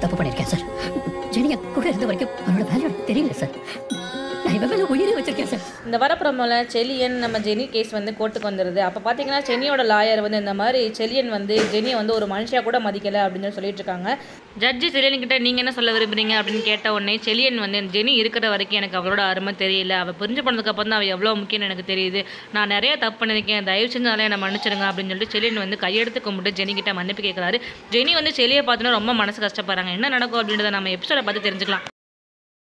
தப்பு பண்ணியிருக்கேன் sir Jenny என் கூட இருந்த வரைக்கும் அவனோட வேல்யூ எனக்கு தெரியல சார் நான் இவன் மேலே உயிரே வச்சிருக்கேன் சார் இந்த வரப்புறமில் செலியன் நம்ம ஜெனி கேஸ் வந்து கோர்ட்டுக்கு வந்துடுது அப்போ பார்த்தீங்கன்னா சென்னியோட லாயர் வந்து இந்த மாதிரி செலியன் வந்து ஜெனியை வந்து ஒரு மனுஷியாக கூட மதிக்கலை அப்படின்னு சொல்லி சொல்லிட்டு இருக்காங்க ஜட்ஜி செலியன் கிட்ட நீங்கள் என்ன சொல்ல விரும்புறீங்க அப்படின்னு கேட்ட உடனே செலியன் வந்து ஜெனி இருக்கிற வரைக்கும் எனக்கு அவளோட அருமை தெரியல அவள் புரிஞ்சு போனதுக்கு அப்புறம் தான் அவள் எவ்வளோ முக்கியம்னு எனக்கு தெரியுது நான் நிறைய தப்பு பண்ணியிருக்கேன் தயவு செஞ்சு அதெல்லாம் என்னை மன்னிச்சிடுங்க அப்படின்னு சொல்லிட்டு செலியன் வந்து கையெடுத்து கும்பிட்டு ஜெனி கிட்ட மன்னிப்பு கேட்குறாரு ஜெனி வந்து செலியை பார்த்தோன்னா ரொம்ப மனசு கஷ்டப்படுறாங்க என்ன நடக்கும் அப்படின்றத நம்ம எபிசோட பார்த்து தெரிஞ்சுக்கலாம்